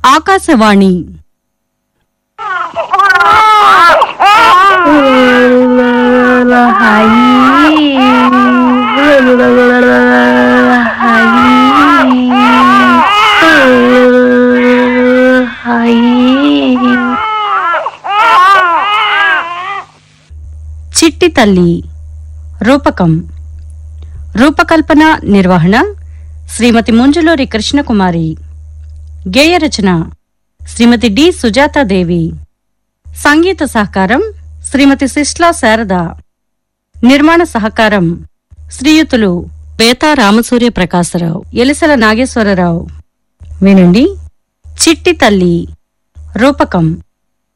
ఆకాశవాణి చిట్టి తల్లి రూపకం రూపకల్పన నిర్వహణ శ్రీమతి ముంజులూరి కృష్ణకుమారి గేయ రచన శ్రీమతి డి సుజాతాదేవి సంగీత సహకారం శ్రీమతి సిస్లా శారద నిర్మాణ సహకారం శ్రీయుతులు బేతా రామసూర్య ప్రకాశరావు ఎలిసల నాగేశ్వరరావు వినండి చిట్టి తల్లి రూపకం